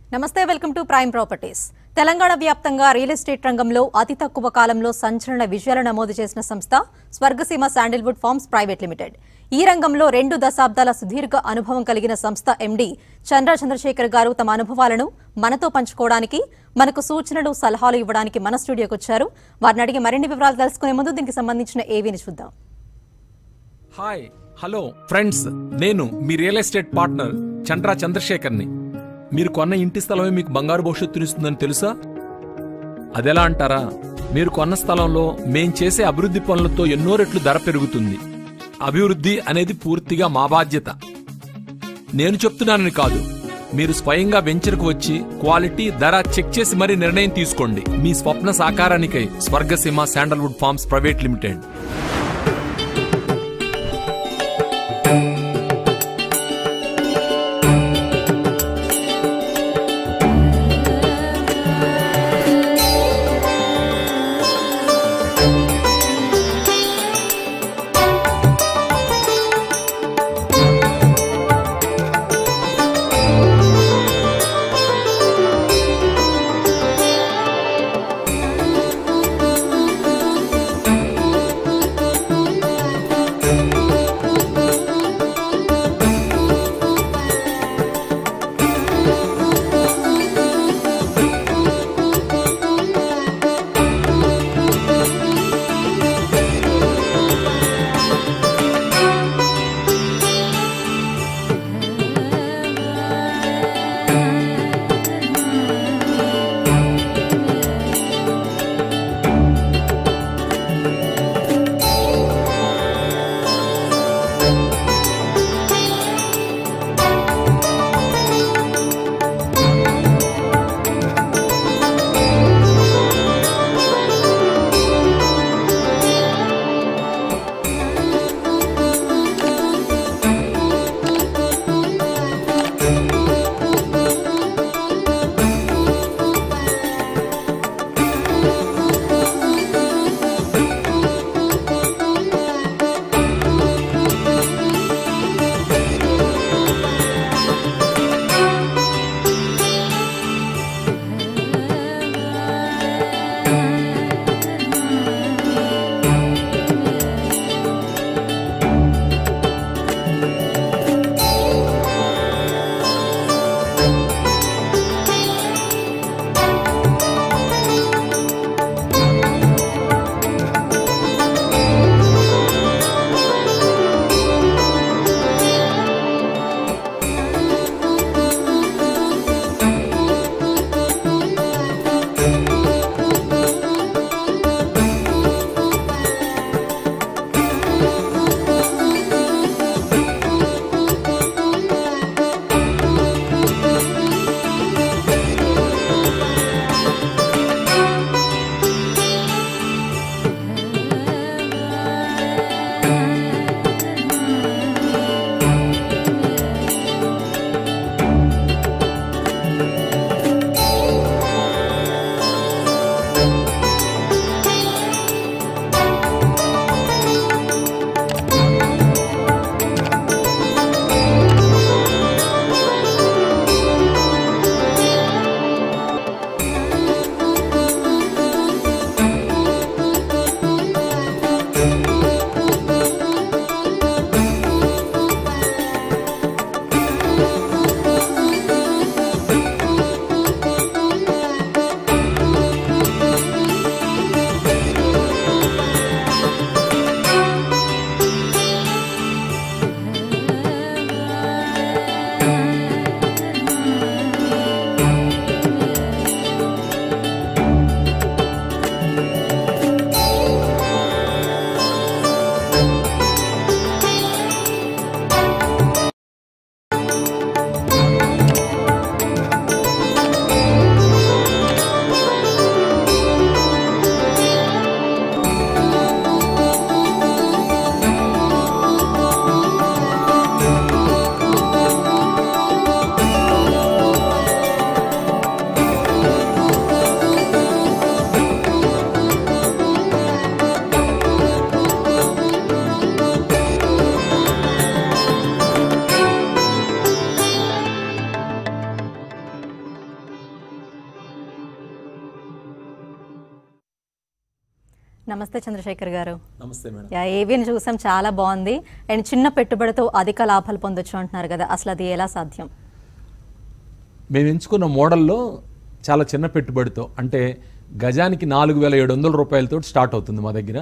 నమస్తే welcome to prime properties Telangana వ్యాప్తంగా real estate రంగంలో అతి తక్కువ కాలంలో సంచలన విజయాలు నమోదు చేసిన సంస్థ Swargaseema sandalwood farms private limited ఈ రంగంలో రెండు దశాబ్దాల సుదీర్ఘ అనుభవం కలిగిన సంస్థ ఎండీ చంద్ర చంద్రశేఖర్ గారు తమ అనుభవాలను మనతో పంచుకోవడానికి మనకు సూచనలు సలహాలు ఇవ్వడానికి మన స్టూడియోకి వచ్చారు వారిని అడిగి మరిన్ని వివరాలు తెలుసుకునే ముందు దీనికి సంబంధించిన ఏవీని చూద్దాం హాయ్ హలో ఫ్రెండ్స్ నేను మీ రియల్ ఎస్టేట్ పార్ట్నర్ చంద్రా చంద్రశేఖర్ని మీరు కొన్న ఇంటి స్థలమే మీకు బంగారు భవిష్యత్తునిస్తుందని తెలుసా అదెలా అంటారా మీరు కొన్న స్థలంలో మేం చేసే అభివృద్ధి పనులతో ఎన్నో రెట్లు ధర పెరుగుతుంది అభివృద్ధి అనేది పూర్తిగా మా బాధ్యత నేను చెప్తున్నానని కాదు మీరు స్వయంగా వెంచర్కు వచ్చి క్వాలిటీ ధర చెక్ చేసి మరీ నిర్ణయం తీసుకోండి మీ స్వప్న సాకారానికై Swargaseema sandalwood farms private limited నమస్తే చంద్రశేఖర్ గారు నమస్తే మేడం యా ఏవిని చూసాం చాలా బాగుంది అండ్ చిన్న పెట్టుబడితో అధిక లాభాలు పొందొచ్చు అంటున్నారు కదా అసలు అది ఎలా సాధ్యం మేము ఎంచుకున్న మోడల్లో చాలా చిన్న పెట్టుబడితో అంటే గజానికి నాలుగు వేల ఏడు వందల రూపాయలతో స్టార్ట్ అవుతుంది మా దగ్గర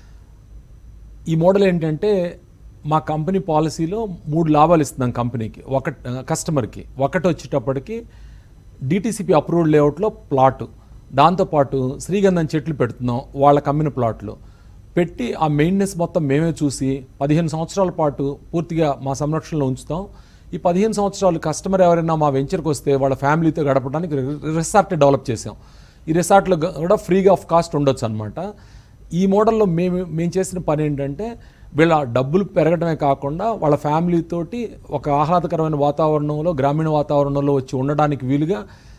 ఈ మోడల్ ఏంటంటే మా కంపెనీ పాలసీలో మూడు లాభాలు ఇస్తున్నాం కంపెనీకి ఒక కస్టమర్కి ఒకటి వచ్చేటప్పటికి డిటీసీపీ అప్రూవ్డ్ లేఅవుట్లో ప్లాటు దాంతోపాటు శ్రీగంధం చెట్లు పెడుతున్నాం వాళ్ళ కమ్మిన ప్లాట్లు పెట్టి ఆ మెయింటెనెన్స్ మొత్తం మేమే చూసి పదిహేను సంవత్సరాల పాటు పూర్తిగా మా సంరక్షణలో ఉంచుతాం ఈ పదిహేను సంవత్సరాలు కస్టమర్ ఎవరైనా మా వెంచర్కి వస్తే వాళ్ళ ఫ్యామిలీతో గడపడానికి రిసార్ట్ డెవలప్ చేసాం ఈ రిసార్ట్లో కూడా ఫ్రీగా ఆఫ్ కాస్ట్ ఉండొచ్చు అనమాట ఈ మోడల్లో మేము మేము చేసిన పని ఏంటంటే వీళ్ళ డబ్బులు పెరగడమే కాకుండా వాళ్ళ ఫ్యామిలీతోటి ఒక ఆహ్లాదకరమైన వాతావరణంలో గ్రామీణ వాతావరణంలో వచ్చి ఉండడానికి వీలుగా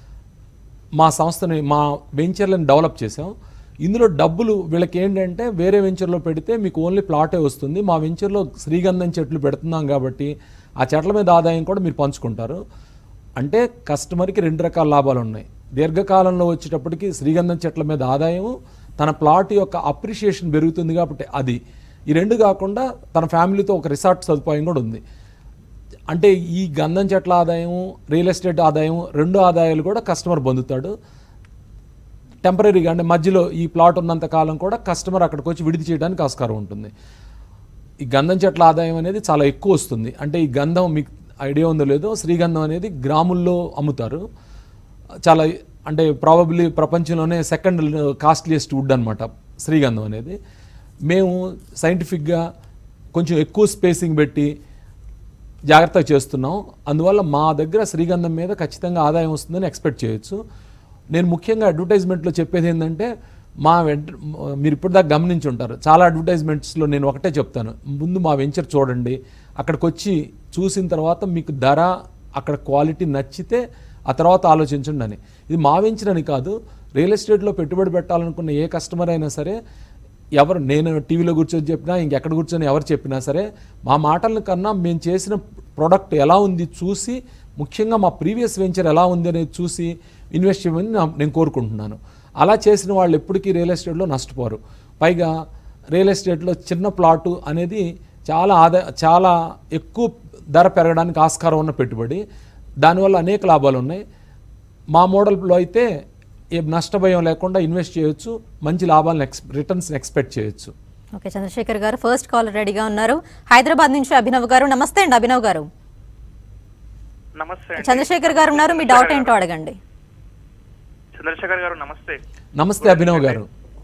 మా సంస్థని మా వెంచర్లను డెవలప్ చేసాం ఇందులో డబ్బులు వీళ్ళకి ఏంటంటే వేరే వెంచర్లో పెడితే మీకు ఓన్లీ ప్లాటే వస్తుంది మా వెంచర్లో శ్రీగంధం చెట్లు పెడుతున్నాం కాబట్టి ఆ చెట్ల మీద ఆదాయం కూడా మీరు పంచుకుంటారు అంటే కస్టమర్కి రెండు రకాల లాభాలు ఉన్నాయి దీర్ఘకాలంలో వచ్చేటప్పటికి శ్రీగంధం చెట్ల మీద ఆదాయం తన ప్లాట్ యొక్క అప్రిషియేషన్ పెరుగుతుంది కాబట్టి అది ఈ రెండు కాకుండా తన ఫ్యామిలీతో ఒక రిసార్ట్ సదుపాయం కూడా ఉంది అంటే ఈ గంధం చెట్ల ఆదాయం రియల్ ఎస్టేట్ ఆదాయం రెండు ఆదాయాలు కూడా కస్టమర్ పొందుతాడు టెంపరీగా అంటే మధ్యలో ఈ ప్లాట్ ఉన్నంత కాలం కూడా కస్టమర్ అక్కడికి వచ్చి విడిది చేయడానికి ఆస్కారం ఉంటుంది ఈ గంధం చెట్ల ఆదాయం అనేది చాలా ఎక్కువ వస్తుంది అంటే ఈ గంధం మీకు ఐడియా ఉందో లేదో శ్రీగంధం అనేది గ్రాముల్లో అమ్ముతారు చాలా అంటే ప్రాబబ్లీ ప్రపంచంలోనే సెకండ్ కాస్ట్లీయెస్ట్ వుడ్ అనమాట శ్రీగంధం అనేది మేము సైంటిఫిక్గా కొంచెం ఎక్కువ స్పేసింగ్ పెట్టి జాగ్రత్తగా చేస్తున్నాం అందువల్ల మా దగ్గర శ్రీగంధం మీద ఖచ్చితంగా ఆదాయం వస్తుందని ఎక్స్పెక్ట్ చేయొచ్చు నేను ముఖ్యంగా అడ్వర్టైజ్మెంట్లో చెప్పేది ఏంటంటే మా వెంట మీరు ఇప్పటిదాకా గమనించి ఉంటారు చాలా అడ్వర్టైజ్మెంట్స్లో నేను ఒకటే చెప్తాను ముందు మా వెంచర్ చూడండి అక్కడికి వచ్చి చూసిన తర్వాత మీకు ధర అక్కడ క్వాలిటీ నచ్చితే ఆ తర్వాత ఆలోచించండి అని ఇది మా వెంచర్ అని కాదు రియల్ ఎస్టేట్లో పెట్టుబడి పెట్టాలనుకున్న ఏ కస్టమర్ అయినా సరే ఎవరు నేను టీవీలో కూర్చొని చెప్పినా ఇంకెక్కడ కూర్చొని ఎవరు చెప్పినా సరే మా మాటల కన్నా మేము చేసిన ప్రోడక్ట్ ఎలా ఉంది చూసి ముఖ్యంగా మా ప్రీవియస్ వెంచర్ ఎలా ఉంది అనేది చూసి ఇన్వెస్ట్ చేయమని నా- నేను కోరుకుంటున్నాను అలా చేసిన వాళ్ళు ఎప్పటికీ రియల్ ఎస్టేట్లో నష్టపోరు పైగా రియల్ ఎస్టేట్లో చిన్న ప్లాటు అనేది చాలా ఆదా చాలా ఎక్కువ ధర పెరగడానికి ఆస్కారం ఉన్న పెట్టుబడి దానివల్ల అనేక లాభాలు ఉన్నాయి మా మోడల్లో అయితే ఏ నష్టభయం లేకుండా ఇన్వెస్ట్ చేయొచ్చు మంచి లాభాలను ఎక్స్ రిటర్న్స్ ఎక్స్పెక్ట్ చేయొచ్చు okay Chandrashekar garu first call రెడీగా ఉన్నారు హైదరాబాద్ నుంచి అభినవ్ గారు నమస్తే అండి అభినవ్ గారు నమస్తే అండి. చంద్రశేఖర్ గారు ఉన్నారు మీ డౌట్ ఏంటో అడగండి చంద్రశేఖర్ గారు నమస్తే నమస్తే అభినవ్ గారు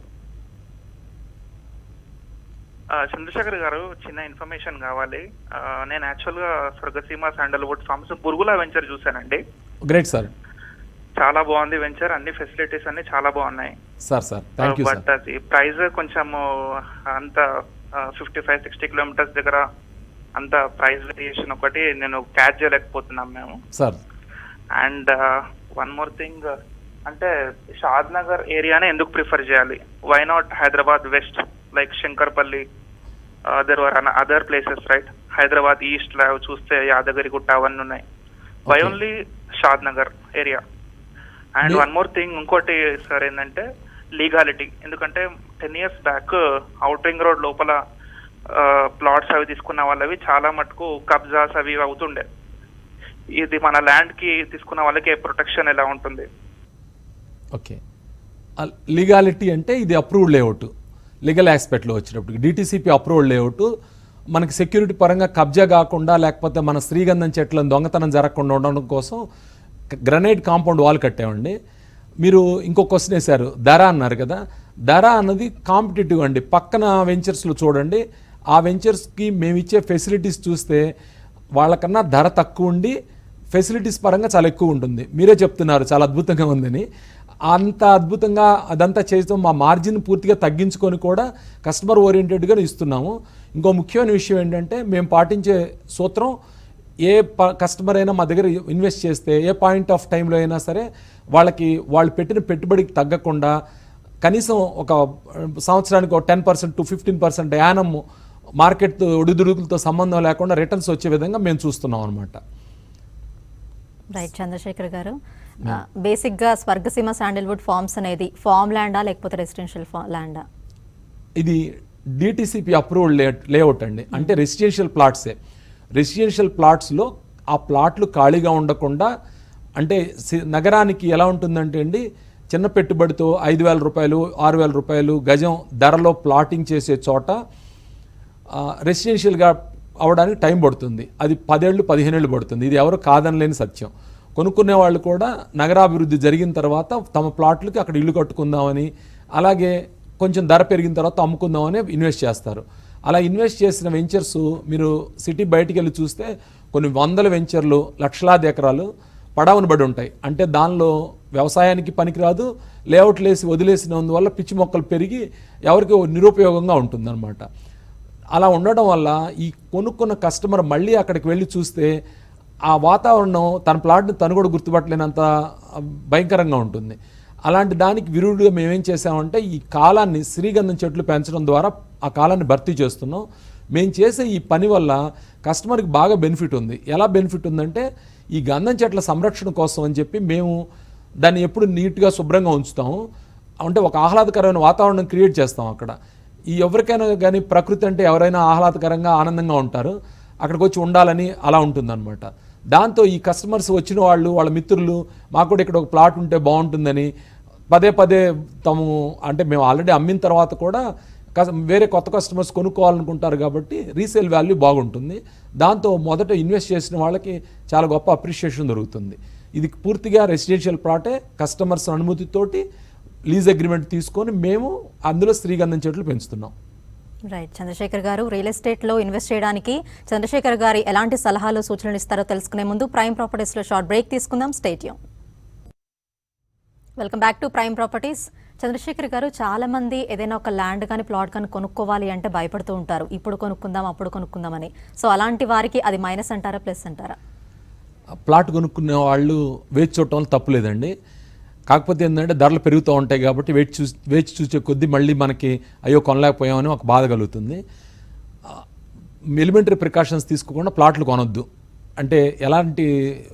ఆ, చంద్రశేఖర్ గారు చిన్న ఇన్ఫర్మేషన్ కావాలి ఆ, నేను యాక్చువల్ గా స్వర్గసీమ శాండల్వుడ్ ఫార్మ్స్ పురుగుల వెంచర్ చూశానండి గ్రేట్ సార్ చాలా బాగుంది వెంచర్ అన్ని ఫెసిలిటీస్ అన్ని చాలా బాగున్నాయి sir sir thank you sir but అది ప్రైస్ కొంచెము అంత ఫిఫ్టీ ఫైవ్ సిక్స్టీ కిలోమీటర్స్ దగ్గర అంత ప్రైస్ వేరియేషన్ ఒకటి నేను క్యాచ్ చేయలేకపోతున్నాం మేము sir and one more thing అంటే షాద్ నగర్ ఏరియానే ఎందుకు ప్రిఫర్ చేయాలి why not Hyderabad west like Shankarpally there were other places right Hyderabad east లో చూస్తే యాదగిరిగుట్ట అవన్నీ ఉన్నాయి why Okay. Only Shadnagar area and మీ- వన్ మోర్ థింగ్ ఇంకోటి సార్ ఏంటంటే లీగాలిటీ ఎందుకంటే ten years back out ring road లోపల ప్లాట్స్ అవి తీసుకున్న వాళ్ళవి చాలా మటుకు కబ్జాస్ అవి ఇవి అవుతుండే ఇది మన ల్యాండ్ కి తీసుకున్న వాళ్ళకి ప్రొటెక్షన్ ఎలా ఉంటుంది ఓకే లీగాలిటీ అంటే ఇది అప్రూవ్డ్ లేఅవుట్ లీగల్ ఆస్పెక్ట్లో వచ్చినప్పుడు డిటీసీపీ అప్రూవ్డ్ లేఅవుట్ మనకి సెక్యూరిటీ పరంగా కబ్జా కాకుండా లేకపోతే మన శ్రీగంధం చెట్లను దొంగతనం జరగకుండా ఉండడం కోసం గ్రనైట్ కాంపౌండ్ వాల్ కట్టామండి మీరు ఇంకో క్వశ్చన్ వేశారు ధర అన్నారు కదా ధర అన్నది కాంపిటేటివ్ అండి పక్కన వెంచర్స్లో చూడండి ఆ వెంచర్స్కి మేము ఇచ్చే ఫెసిలిటీస్ చూస్తే వాళ్ళకన్నా ధర తక్కువ ఉండి ఫెసిలిటీస్ పరంగా చాలా ఎక్కువ ఉంటుంది మీరే చెప్తున్నారు చాలా అద్భుతంగా ఉందని అంత అద్భుతంగా అదంతా చేయడం మా మార్జిన్ పూర్తిగా తగ్గించుకొని కూడా కస్టమర్ ఓరియంటెడ్గా ఇస్తున్నాము ఇంకో ముఖ్యమైన విషయం ఏంటంటే మేము పాటించే సూత్రం ఏ ప- కస్టమర్ అయినా మా దగ్గర ఇన్వెస్ట్ చేస్తే ఏ పాయింట్ ఆఫ్ టైంలో అయినా సరే వాళ్ళకి వాళ్ళు పెట్టిన పెట్టుబడికి తగ్గకుండా కనీసం ఒక సంవత్సరానికి ఒక ten percent to fifteen percent annum market ఒడిదుడుకులతో సంబంధం లేకుండా రిటర్న్స్ వచ్చే విధంగా మేము చూస్తున్నాం అనమాట రైట్ చంద్రశేఖర్ గారు బేసిక్ గా స్వర్గసీమ శాండిల్వుడ్ ఫార్మ్స్ అనేది ఫార్మ్ ల్యాండా లేకపోతే రెసిడెన్షియల్ ల్యాండా ఇది డిటిసిపి అప్రూవ్డ్ లే లేఅవుట్ అండి అంటే రెసిడెన్షియల్ ప్లాట్సే రెసిడెన్షియల్ ప్లాట్స్లో ఆ ప్లాట్లు ఖాళీగా ఉండకుండా అంటే సి- నగరానికి ఎలా ఉంటుందంటే అండి చిన్న పెట్టుబడితో ఐదు వేల రూపాయలు ఆరు వేల రూపాయలు గజం ధరలో ప్లాటింగ్ చేసే చోట రెసిడెన్షియల్గా అవడానికి టైం పడుతుంది అది పదేళ్ళు పదిహేనేళ్ళు పడుతుంది ఇది ఎవరు కాదనలేని సత్యం కొనుక్కునే వాళ్ళు కూడా నగరాభివృద్ధి జరిగిన తర్వాత తమ ప్లాట్లకి అక్కడ ఇల్లు కట్టుకుందామని అలాగే కొంచెం ధర పెరిగిన తర్వాత అమ్ముకుందామని ఇన్వెస్ట్ చేస్తారు అలా ఇన్వెస్ట్ చేసిన వెంచర్స్ మీరు సిటీ బయటికి వెళ్ళి చూస్తే కొన్ని వందల వెంచర్లు లక్షలాది ఎకరాలు పడవని బడి ఉంటాయి అంటే దానిలో వ్యవసాయానికి పనికిరాదు లేఅవుట్లు వేసి వదిలేసినందువల్ల పిచ్చి మొక్కలు పెరిగి ఎవరికి నిరుపయోగంగా ఉంటుందన్నమాట అలా ఉండడం వల్ల ఈ కొనుక్కున్న కస్టమర్ మళ్ళీ అక్కడికి వెళ్ళి చూస్తే ఆ వాతావరణం తన ప్లాట్ని తను కూడా గుర్తుపట్టలేనంత భయంకరంగా ఉంటుంది అలాంటి దానికి విరుడుగా మేమేం చేసామంటే ఈ కాలాన్ని శ్రీగంధం చెట్లు పెంచడం ద్వారా ఆ కాలాన్ని భర్తీ చేస్తున్నాం మేము చేసే ఈ పని వల్ల కస్టమర్కి బాగా బెనిఫిట్ ఉంది ఎలా బెనిఫిట్ ఉందంటే ఈ గంధం చెట్ల సంరక్షణ కోసం అని చెప్పి మేము దాన్ని ఎప్పుడు నీట్గా శుభ్రంగా ఉంచుతాము అంటే ఒక ఆహ్లాదకరమైన వాతావరణం క్రియేట్ చేస్తాం అక్కడ ఈ ఎవరికైనా కానీ ప్రకృతి అంటే ఎవరైనా ఆహ్లాదకరంగా ఆనందంగా ఉంటారు అక్కడికి వచ్చి ఉండాలని అలా ఉంటుందన్నమాట దాంతో ఈ కస్టమర్స్ వచ్చిన వాళ్ళు వాళ్ళ మిత్రులు మాకు కూడా ఇక్కడ ఒక ప్లాట్ ఉంటే బాగుంటుందని పదే పదే తాము అంటే మేము ఆల్రెడీ అమ్మిన తర్వాత కూడా కస్- వేరే కొత్త కస్టమర్స్ కొనుక్కోవాలనుకుంటారు కాబట్టి రీసేల్ వాల్యూ బాగుంటుంది దాంతో మొదట ఇన్వెస్ట్ చేసిన వాళ్ళకి చాలా గొప్ప అప్రిషియేషన్ దొరుకుతుంది ఇది పూర్తిగా రెసిడెన్షియల్ ప్లాటే కస్టమర్స్ అనుమతితోటి లీజ్ అగ్రిమెంట్ తీసుకొని మేము అందులో శ్రీగంధం చెట్లు పెంచుతున్నాం రైట్ చంద్రశేఖర్ గారు రియల్ ఎస్టేట్లో ఇన్వెస్ట్ చేయడానికి చంద్రశేఖర్ గారు ఎలాంటి సలహాలు సూచనలు ఇస్తారో తెలుసుకునే ముందు ప్రైమ్ ప్రాపర్టీస్లో షార్ట్ బ్రేక్ తీసుకుందాం stay tuned welcome back to prime properties Chandrashekar garu చాలా మంది ఏదైనా ఒక ల్యాండ్ కానీ ప్లాట్ కానీ కొనుక్కోవాలి అంటే భయపడుతూ ఉంటారు ఇప్పుడు కొనుక్కుందాం అప్పుడు కొనుక్కుందామని సో అలాంటి వారికి అది మైనస్ అంటారా ప్లస్ అంటారా ప్లాట్ కొనుక్కునే వాళ్ళు వేచి చూడటం వల్ల తప్పులేదండి కాకపోతే ఏంటంటే ధరలు పెరుగుతూ ఉంటాయి కాబట్టి వేచి చూ వేచి చూసే కొద్దీ మళ్ళీ మనకి అయ్యో కొనలేకపోయామని ఒక బాధ కలుగుతుంది ఎలిమెంటరీ ప్రికాషన్స్ తీసుకోకుండా ప్లాట్లు కొనొద్దు అంటే ఎలాంటి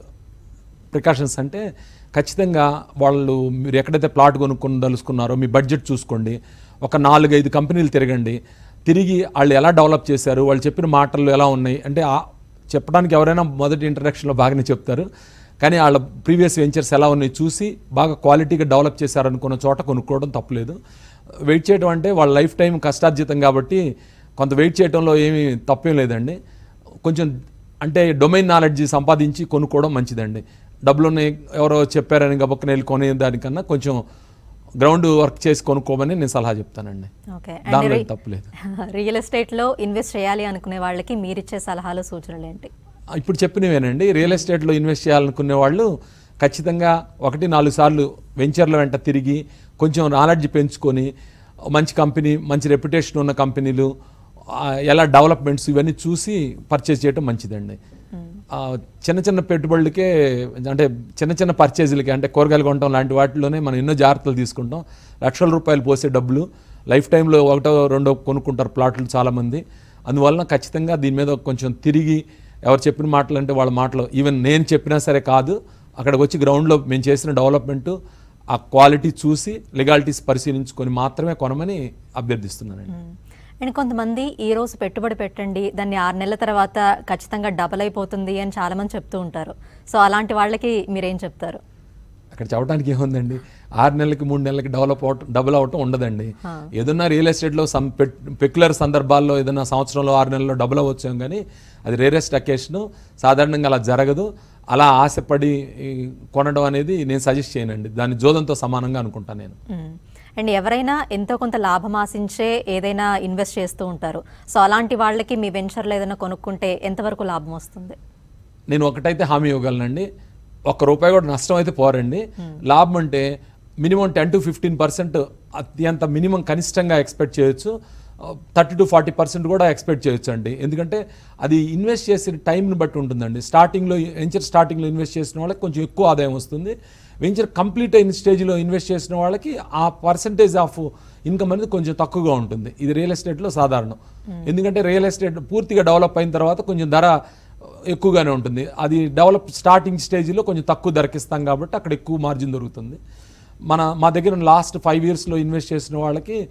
ప్రికాషన్స్ అంటే ఖచ్చితంగా వాళ్ళు మీరు ఎక్కడైతే ప్లాట్ కొనుక్కొని దలుచుకున్నారో మీ బడ్జెట్ చూసుకోండి ఒక నాలుగైదు కంపెనీలు తిరగండి తిరిగి వాళ్ళు ఎలా డెవలప్ చేశారు వాళ్ళు చెప్పిన మాటలు ఎలా ఉన్నాయి అంటే ఆ- చెప్పడానికి ఎవరైనా మొదటి ఇంట్రడక్షన్లో బాగానే చెప్తారు కానీ వాళ్ళ ప్రీవియస్ వెంచర్స్ ఎలా ఉన్నాయి చూసి బాగా క్వాలిటీగా డెవలప్ చేశారనుకున్న చోట కొనుక్కోవడం తప్పలేదు వెయిట్ చేయడం అంటే వాళ్ళ లైఫ్ టైం కష్టార్జితం కాబట్టి కొంత వెయిట్ చేయడంలో ఏమీ తప్పేం లేదండి కొంచెం అంటే డొమైన్ నాలెడ్జ్ సంపాదించి కొనుక్కోవడం మంచిదండి డబ్బులు ఉన్నాయి ఎవరో చెప్పారని గబక్కన వెళ్ళి కొనే దానికన్నా కొంచెం గ్రౌండ్ వర్క్ చేసి కొనుక్కోమని నేను సలహా చెప్తానండి ఓకే దానిలో ఏం తప్పులేదు రియల్ ఎస్టేట్లో ఇన్వెస్ట్ చేయాలి అనుకునే వాళ్ళకి మీరిచ్చే సలహాలు సూచనలు ఏంటి ఇప్పుడు చెప్పినవేనండి రియల్ ఎస్టేట్లో ఇన్వెస్ట్ చేయాలనుకునే వాళ్ళు ఖచ్చితంగా ఒకటి నాలుగు సార్లు వెంచర్ల వెంట తిరిగి కొంచెం నాలెడ్జ్ పెంచుకొని మంచి కంపెనీ మంచి రెప్యుటేషన్ ఉన్న కంపెనీలు ఆ, ఎలా డెవలప్మెంట్స్ ఇవన్నీ చూసి పర్చేజ్ చేయడం మంచిదండి ఆ, చిన్న చిన్న పెట్టుబడులకే అంటే చిన్న చిన్న పర్చేజీలకి అంటే కూరగాయలు కొనడం లాంటి వాటిలోనే మనం ఎన్నో జాగ్రత్తలు తీసుకుంటాం లక్షల రూపాయలు పోసే డబ్బులు లైఫ్ టైంలో ఒకటో రెండో కొనుక్కుంటారు ప్లాట్లు చాలామంది అందువలన ఖచ్చితంగా దీని మీద కొంచెం తిరిగి ఎవరు చెప్పిన మాటలు అంటే వాళ్ళ మాటలు ఈవెన్ నేను చెప్పినా సరే కాదు అక్కడికి వచ్చి గ్రౌండ్లో మేము చేసిన డెవలప్మెంట్ ఆ క్వాలిటీ చూసి లెగాలిటీస్ పరిశీలించుకొని మాత్రమే కొనమని అభ్యర్థిస్తున్నానండి అండ్ కొంతమంది ఈ రోజు పెట్టుబడి పెట్టండి దాన్ని ఆరు నెలల తర్వాత ఖచ్చితంగా డబల్ అయిపోతుంది అని చాలా మంది చెప్తూ ఉంటారు సో అలాంటి వాళ్ళకి మీరేం చెప్తారు అక్కడ చెప్పడానికి ఏముందండి ఆరు నెలలకి మూడు నెలలకి డెవలప్ అవటం డబుల్ అవటం ఉండదండి ఏదన్నా రియల్ ఎస్టేట్లో సమ్ పెక్యులర్ సందర్భాల్లో ఏదైనా సంవత్సరంలో ఆరు నెలల్లో డబుల్ అవ్వచ్చు కానీ అది రేరెస్ట్ అకేషన్ సాధారణంగా అలా జరగదు అలా ఆశపడి ఈ, కొనడం అనేది నేను సజెస్ట్ చేయనండి దాన్ని జోదంతో సమానంగా అనుకుంటాను నేను మ్మ్. అండ్ ఎవరైనా ఎంతో కొంత లాభం ఆశించే ఏదైనా ఇన్వెస్ట్ చేస్తూ ఉంటారు సో అలాంటి వాళ్ళకి మీ వెంచర్లో ఏదైనా కొనుక్కుంటే ఎంతవరకు లాభం వస్తుంది నేను ఒకటైతే హామీ ఇవ్వగలనండి ఒక్క రూపాయి కూడా నష్టం అయితే పోరండి లాభం అంటే minimum ten to fifteen percent అత్యంత మినిమం కనిష్టంగా ఎక్స్పెక్ట్ చేయొచ్చు థర్టీ టు ఫార్టీ పర్సెంట్ కూడా ఎక్స్పెక్ట్ చేయొచ్చు అండి ఎందుకంటే అది ఇన్వెస్ట్ చేసిన టైంని బట్టి ఉంటుందండి స్టార్టింగ్లో వెంచర్ స్టార్టింగ్లో ఇన్వెస్ట్ చేసిన వాళ్ళకి కొంచెం ఎక్కువ ఆదాయం వస్తుంది వెంచర్ కంప్లీట్ అయిన స్టేజ్లో ఇన్వెస్ట్ చేసిన వాళ్ళకి ఆ పర్సంటేజ్ ఆఫ్ ఇన్కమ్ అనేది కొంచెం తక్కువగా ఉంటుంది ఇది రియల్ ఎస్టేట్లో సాధారణం ఎందుకంటే రియల్ ఎస్టేట్ పూర్తిగా డెవలప్ అయిన తర్వాత కొంచెం ధర ఎక్కువగానే ఉంటుంది అది డెవలప్ స్టార్టింగ్ స్టేజ్లో కొంచెం తక్కువ ధరకిస్తాం కాబట్టి అక్కడ ఎక్కువ మార్జిన్ దొరుకుతుంది మన మా దగ్గర లాస్ట్ ఫైవ్ ఇయర్స్లో ఇన్వెస్ట్ చేసిన వాళ్ళకి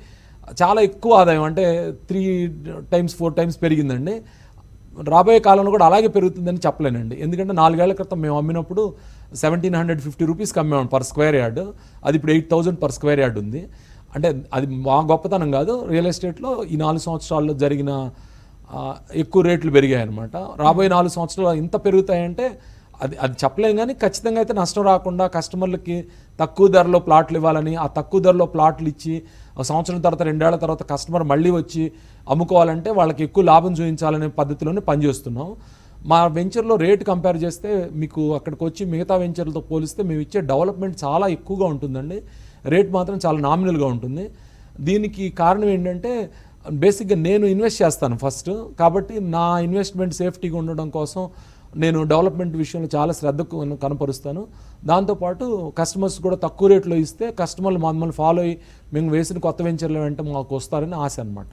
చాలా ఎక్కువ ఆదాయం అంటే త్రీ టైమ్స్ ఫోర్ టైమ్స్ పెరిగిందండి రాబోయే కాలంలో కూడా అలాగే పెరుగుతుందని చెప్పలేనండి ఎందుకంటే నాలుగేళ్ల క్రితం మేము అమ్మినప్పుడు సెవెంటీన్ హండ్రెడ్ ఫిఫ్టీ రూపీస్కి అమ్మాము పర్ స్క్వేర్ యార్డ్ అది ఇప్పుడు eight thousand per square yard ఉంది అంటే అది మా గొప్పతనం కాదు రియల్ ఎస్టేట్లో ఈ నాలుగు సంవత్సరాల్లో జరిగిన ఆ, ఎక్కువ రేట్లు పెరిగాయి అనమాట రాబోయే నాలుగు సంవత్సరాలు ఇంత పెరుగుతాయంటే అది అది చెప్పలేం కానీ ఖచ్చితంగా అయితే నష్టం రాకుండా కస్టమర్లకి తక్కువ ధరలో ప్లాట్లు ఇవ్వాలని ఆ తక్కువ ధరలో ప్లాట్లు ఇచ్చి ఒక సంవత్సరం తర్వాత రెండేళ్ల తర్వాత కస్టమర్ మళ్ళీ వచ్చి అమ్ముకోవాలంటే వాళ్ళకి ఎక్కువ లాభం చూపించాలనే పద్ధతిలోనే పనిచేస్తున్నాం మా వెంచర్లో రేట్ కంపేర్ చేస్తే మీకు అక్కడికి వచ్చి మిగతా వెంచర్లతో పోలిస్తే మేము ఇచ్చే డెవలప్మెంట్ చాలా ఎక్కువగా ఉంటుందండి రేట్ మాత్రం చాలా నామినల్గా ఉంటుంది దీనికి కారణం ఏంటంటే బేసిక్గా నేను ఇన్వెస్ట్ చేస్తాను ఫస్ట్ కాబట్టి నా ఇన్వెస్ట్మెంట్ సేఫ్టీగా ఉండడం కోసం నేను డెవలప్మెంట్ విషయంలో చాలా శ్రద్ధ కొన- కనపరుస్తాను దాంతోపాటు కస్టమర్స్ కూడా తక్కువ రేట్లో ఇస్తే కస్టమర్లు మమ్మల్ని ఫాలో అయ్యి మేము వేసిన కొత్త వెంచర్ల వెంట మాకు వస్తారని ఆశ అనమాట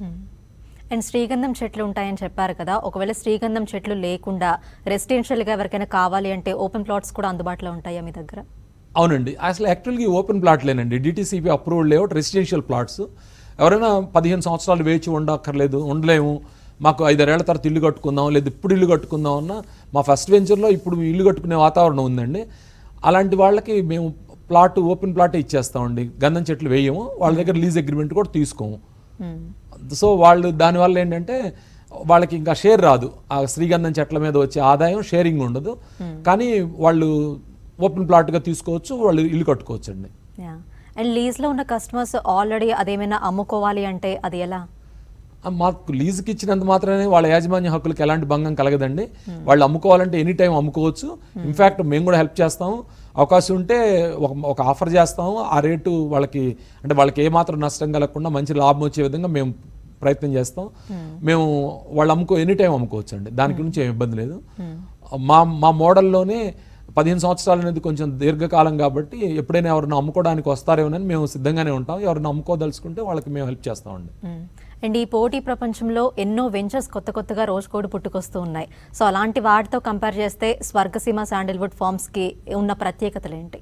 అండ్ శ్రీగంధం చెట్లు ఉంటాయని చెప్పారు కదా ఒకవేళ శ్రీగంధం చెట్లు లేకుండా రెసిడెన్షియల్గా ఎవరికైనా కావాలి అంటే ఓపెన్ ప్లాట్స్ కూడా అందుబాటులో ఉంటాయా మీ దగ్గర అవునండి అసలు యాక్చువల్గా ఓపెన్ ప్లాట్లేనండి DTCP approved layout residential plots ఎవరైనా పదిహేను సంవత్సరాలు వేచి ఉండక్కర్లేదు ఉండలేము మాకు ఐదారేళ్ల తర్వాత ఇల్లు కట్టుకుందాం లేదు ఇప్పుడు ఇల్లు కట్టుకుందాం అన్న మా ఫస్ట్ వెంచర్లో ఇప్పుడు ఇల్లు కట్టుకునే వాతావరణం ఉందండి అలాంటి వాళ్ళకి మేము ప్లాట్ ఓపెన్ ప్లాట్ ఇచ్చేస్తామండి గంధం చెట్లు వేయము వాళ్ళ దగ్గర లీజ్ అగ్రిమెంట్ కూడా తీసుకోము సో వాళ్ళు దానివల్ల ఏంటంటే వాళ్ళకి ఇంకా షేర్ రాదు ఆ శ్రీగంధం చెట్ల మీద వచ్చే ఆదాయం షేరింగ్ ఉండదు కానీ వాళ్ళు ఓపెన్ ప్లాట్గా తీసుకోవచ్చు వాళ్ళు ఇల్లు కట్టుకోవచ్చు అండి యా అండ్ లీజ్లో ఉన్న కస్టమర్స్ ఆల్రెడీ అదేమైనా అమ్ముకోవాలి అంటే అది ఎలా ఆ, మాకు లీజుకి ఇచ్చినంత మాత్రమే వాళ్ళ యాజమాన్య హక్కులకు ఎలాంటి భంగం కలగదండి వాళ్ళు అమ్ముకోవాలంటే ఎనీ టైం అమ్ముకోవచ్చు ఇన్ఫ్యాక్ట్ మేము కూడా హెల్ప్ చేస్తాము అవకాశం ఉంటే ఒక ఒక ఆఫర్ చేస్తాము ఆ రేటు వాళ్ళకి అంటే వాళ్ళకి ఏమాత్రం నష్టం కలగకుండా మంచి లాభం వచ్చే విధంగా మేము ప్రయత్నం చేస్తాం మేము వాళ్ళు అమ్ముకో ఎనీ టైం అమ్ముకోవచ్చు అండి దానికి గురించి ఏం ఇబ్బంది లేదు మా మా మోడల్లోనే పదిహేను సంవత్సరాలు అనేది కొంచెం దీర్ఘకాలం కాబట్టి ఎప్పుడైనా ఎవరైనా అమ్ముకోవడానికి వస్తారేమోనని మేము సిద్ధంగానే ఉంటాం ఎవరైనా అమ్ముకోదలుచుకుంటే వాళ్ళకి మేము హెల్ప్ చేస్తామండి మ్మ్. అండ్ ఈ పోటీ ప్రపంచంలో ఎన్నో వెంచర్స్ కొత్త కొత్తగా రోజుకోడి పుట్టుకొస్తూ ఉన్నాయి సో అలాంటి వాటితో కంపేర్ చేస్తే స్వర్గసీమ శాండిల్వుడ్ ఫార్మ్స్కి ఉన్న ప్రత్యేకతలు ఏంటి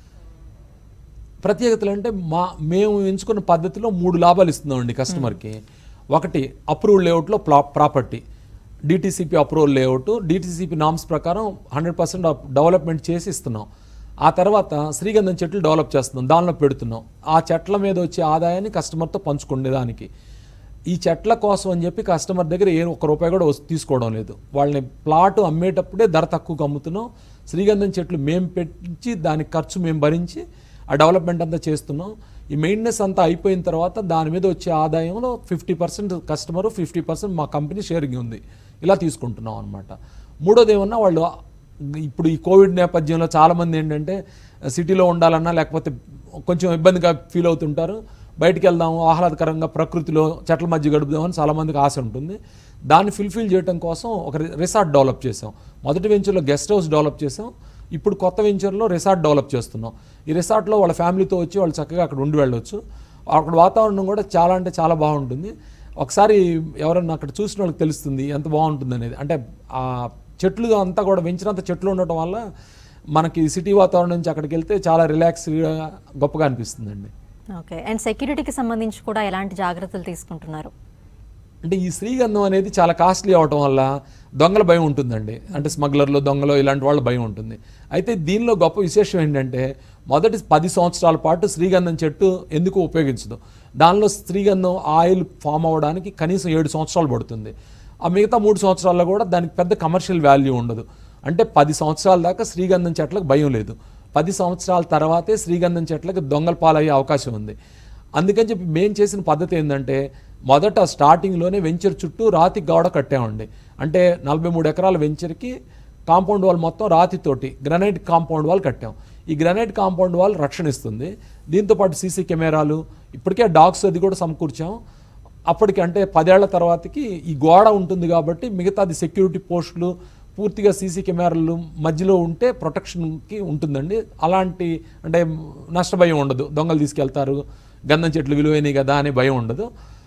ప్రత్యేకతలు అంటే మా మేము ఎంచుకున్న పద్ధతిలో మూడు లాభాలు ఇస్తున్నామండి కస్టమర్కి ఒకటి అప్రూవ్డ్ లేఅవుట్లో ప్లా property DTCP approval layout DTCP norms ప్రకారం హండ్రెడ్ పర్సెంట్ డెవలప్మెంట్ చేసి ఇస్తున్నాం ఆ తర్వాత శ్రీగంధం చెట్లు డెవలప్ చేస్తున్నాం దానిలో పెడుతున్నాం ఆ చెట్ల మీద వచ్చే ఆదాయాన్ని కస్టమర్తో పంచుకునేదానికి ఈ చెట్ల కోసం అని చెప్పి కస్టమర్ దగ్గర ఏ ఒక్క రూపాయి కూడా వస్తు- తీసుకోవడం లేదు వాళ్ళని ప్లాట్ అమ్మేటప్పుడే ధర తక్కువకి అమ్ముతున్నాం శ్రీగంధం చెట్లు మేము పెంచి దానికి ఖర్చు మేము భరించి ఆ డెవలప్మెంట్ అంతా చేస్తున్నాం ఈ మెయింటెనెన్స్ అంతా అయిపోయిన తర్వాత దాని మీద వచ్చే ఆదాయంలో fifty percent customer fifty percent మా కంపెనీ షేరింగ్ ఉంది ఇలా తీసుకుంటున్నాం అనమాట మూడోది ఏమన్నా వాళ్ళు ఇప్పుడు ఈ కోవిడ్ నేపథ్యంలో చాలామంది ఏంటంటే సిటీలో ఉండాలన్నా లేకపోతే కొంచెం ఇబ్బందిగా ఫీల్ అవుతుంటారు బయటికి వెళ్దాము ఆహ్లాదకరంగా ప్రకృతిలో చెట్ల మధ్య గడుపుదామని చాలామందికి ఆశ ఉంటుంది దాన్ని ఫుల్ఫిల్ చేయడం కోసం ఒక రి- రిసార్ట్ డెవలప్ చేసాం మొదటి వెంచర్లో గెస్ట్ హౌస్ డెవలప్ చేసాం ఇప్పుడు కొత్త వెంచర్లో రిసార్ట్ డెవలప్ చేస్తున్నాం ఈ రిసార్ట్లో వాళ్ళ ఫ్యామిలీతో వచ్చి వాళ్ళు చక్కగా అక్కడ ఉండి వెళ్ళొచ్చు అక్కడ వాతావరణం కూడా చాలా అంటే చాలా బాగుంటుంది ఒకసారి ఎవరన్నా అక్కడ చూసిన వాళ్ళకి తెలుస్తుంది ఎంత బాగుంటుంది అనేది అంటే ఆ చెట్లు అంతా కూడా పెంచినంత చెట్లు ఉండటం వల్ల మనకి సిటీ వాతావరణం నుంచి అక్కడికి వెళ్తే చాలా రిలాక్స్గా గొప్పగా అనిపిస్తుందండి ఓకే అండ్ సెక్యూరిటీకి సంబంధించి కూడా ఎలాంటి జాగ్రత్తలు తీసుకుంటున్నారు అంటే ఈ శ్రీగంధం అనేది చాలా కాస్ట్లీ అవటం వల్ల దొంగల భయం ఉంటుందండి అంటే స్మగ్లర్లు దొంగలు ఇలాంటి వాళ్ళ భయం ఉంటుంది అయితే దీనిలో గొప్ప విశేషం ఏంటంటే మొదటి పది సంవత్సరాల పాటు శ్రీగంధం చెట్టు ఎందుకు ఉపయోగించదు దానిలో శ్రీగంధం ఆయిల్ ఫామ్ అవ్వడానికి కనీసం ఏడు సంవత్సరాలు పడుతుంది ఆ మిగతా మూడు సంవత్సరాల్లో కూడా దానికి పెద్ద కమర్షియల్ వాల్యూ ఉండదు అంటే పది సంవత్సరాల దాకా శ్రీగంధం చెట్లకు భయం లేదు పది సంవత్సరాల తర్వాతే శ్రీగంధం చెట్లకు దొంగల పాలయ్యే అవకాశం ఉంది అందుకని చెప్పి మేము చేసిన పద్ధతి ఏంటంటే మొదట స్టార్టింగ్లోనే వెంచర్ చుట్టూ రాతి గోడ కట్టామండి అంటే నలభై మూడు ఎకరాల వెంచర్కి కాంపౌండ్ వాల్ మొత్తం రాతితోటి గ్రనైట్ కాంపౌండ్ వాల్ కట్టాం ఈ గ్రనైట్ కాంపౌండ్ వాల్ రక్షణ ఇస్తుంది దీంతోపాటు సీసీ కెమెరాలు ఇప్పటికే డాగ్స్ అది కూడా సమకూర్చాం అప్పటికి అంటే పదేళ్ల తర్వాతకి ఈ గోడ ఉంటుంది కాబట్టి మిగతాది సెక్యూరిటీ పోస్టులు పూర్తిగా సీసీ కెమెరాలు మధ్యలో ఉంటే ప్రొటెక్షన్కి ఉంటుందండి అలాంటి అంటే నష్టభయం ఉండదు దొంగలు తీసుకెళ్తారు గంధం చెట్లు విలువైనవి కదా అనే భయం ఉండదు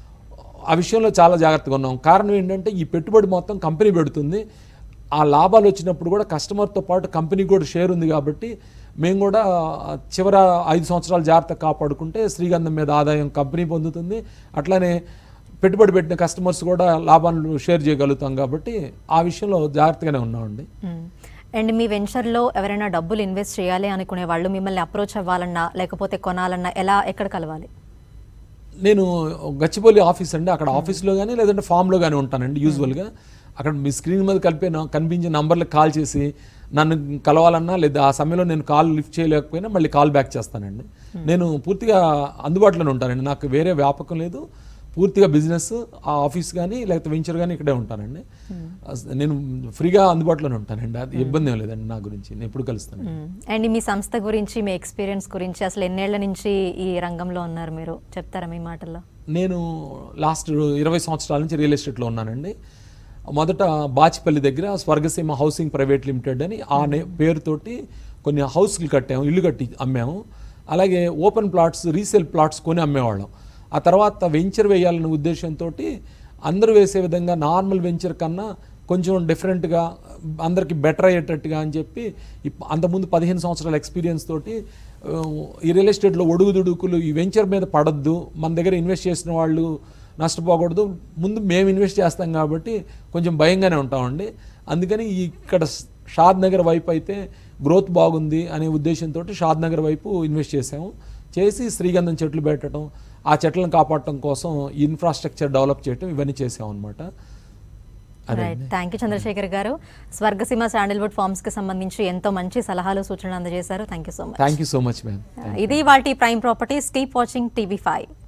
ఆ విషయంలో చాలా జాగ్రత్తగా ఉన్నాం కారణం ఏంటంటే ఈ పెట్టుబడి మొత్తం కంపెనీ పెడుతుంది ఆ లాభాలు వచ్చినప్పుడు కూడా కస్టమర్తో పాటు కంపెనీ కూడా షేర్ ఉంది కాబట్టి మేము కూడా చివర ఐదు సంవత్సరాలు జాగ్రత్తగా కాపాడుకుంటే శ్రీగంధం మీద ఆదాయం కంపెనీ పొందుతుంది అట్లానే పెట్టుబడి పెట్టిన కస్టమర్స్ కూడా లాభాలు షేర్ చేయగలుగుతాం కాబట్టి ఆ విషయంలో జాగ్రత్తగానే ఉన్నామండి మ్మ్. అండ్ మీ వెంచర్లో ఎవరైనా డబ్బులు ఇన్వెస్ట్ చేయాలి అనుకునే వాళ్ళు మిమ్మల్ని అప్రోచ్ అవ్వాలన్నా లేకపోతే కొనాలన్నా ఎలా ఎక్కడ కలవాలి నేను గచ్చిబౌలి ఆఫీస్ అండి అక్కడ ఆఫీస్లో కానీ లేదంటే ఫామ్లో కానీ ఉంటానండి యూజువల్గా అక్కడ మీ స్క్రీన్ మీద కలిపే నా- కనిపించే నంబర్లకు కాల్ చేసి నన్ను కలవాలన్నా లేదా ఆ సమయంలో నేను కాల్ లిఫ్ట్ చేయలేకపోయినా మళ్ళీ కాల్ బ్యాక్ చేస్తానండి నేను పూర్తిగా అందుబాటులోనే ఉంటానండి నాకు వేరే వ్యాపకం లేదు పూర్తిగా బిజినెస్ ఆ ఆఫీస్ కానీ లేకపోతే వెంచర్ కానీ ఇక్కడే ఉంటానండి అస్- నేను ఫ్రీగా అందుబాటులోనే ఉంటానండి అది ఇబ్బంది ఏం లేదండి నా గురించి నేను ఎప్పుడు కలుస్తాను మ్మ్. అండ్ మీ సంస్థ గురించి మీ ఎక్స్పీరియన్స్ గురించి అసలు ఎన్నేళ్ల నుంచి ఈ రంగంలో ఉన్నారు మీరు చెప్తారా మీ మాటల్లో నేను లాస్ట్ ఇరవై సంవత్సరాల నుంచి రియల్ ఎస్టేట్లో ఉన్నానండి మొదట బాచిపల్లి దగ్గర స్వర్గసీమ హౌసింగ్ ప్రైవేట్ లిమిటెడ్ అని ఆ నే పేరుతోటి కొన్ని హౌస్లు కట్టాము ఇల్లు కట్టి అమ్మాము అలాగే ఓపెన్ ప్లాట్స్ రీసేల్ ప్లాట్స్ కొని అమ్మేవాళ్ళం ఆ తర్వాత వెంచర్ వేయాలనే ఉద్దేశంతో అందరూ వేసే విధంగా నార్మల్ వెంచర్ కన్నా కొంచెం డిఫరెంట్గా అందరికి బెటర్ అయ్యేటట్టుగా అని చెప్పి ఇప్- అంతకుముందు పదిహేను సంవత్సరాల ఎక్స్పీరియన్స్ తోటి ఆ, ఈ రియల్ ఎస్టేట్లో ఒడుగుదుడుకులు ఈ వెంచర్ మీద పడద్దు మన దగ్గర ఇన్వెస్ట్ చేసిన వాళ్ళు నష్టపోకూడదు ముందు మేము ఇన్వెస్ట్ చేస్తాం కాబట్టి కొంచెం భయంగానే ఉంటామండి అందుకని ఈ ఇక్కడ షాద్ నగర్ వైపు అయితే గ్రోత్ బాగుంది అనే ఉద్దేశంతో షాద్ నగర్ వైపు ఇన్వెస్ట్ చేసాము చేసి శ్రీగంధం చెట్లు పెట్టడం ఆ చెట్లను కాపాడటం కోసం ఇన్ఫ్రాస్ట్రక్చర్ డెవలప్ చేయటం ఇవన్నీ చేసాం అనమాట రైట్ థ్యాంక్ యూ చంద్రశేఖర్ గారు స్వర్గసీమ శాండిల్వుడ్ ఫార్మ్స్ కి సంబంధించి ఎంతో మంచి సలహాలు సూచనలు అందజేశారు thank you so much thank you so much ma'am ఇది వాటి prime properties keep watching TV five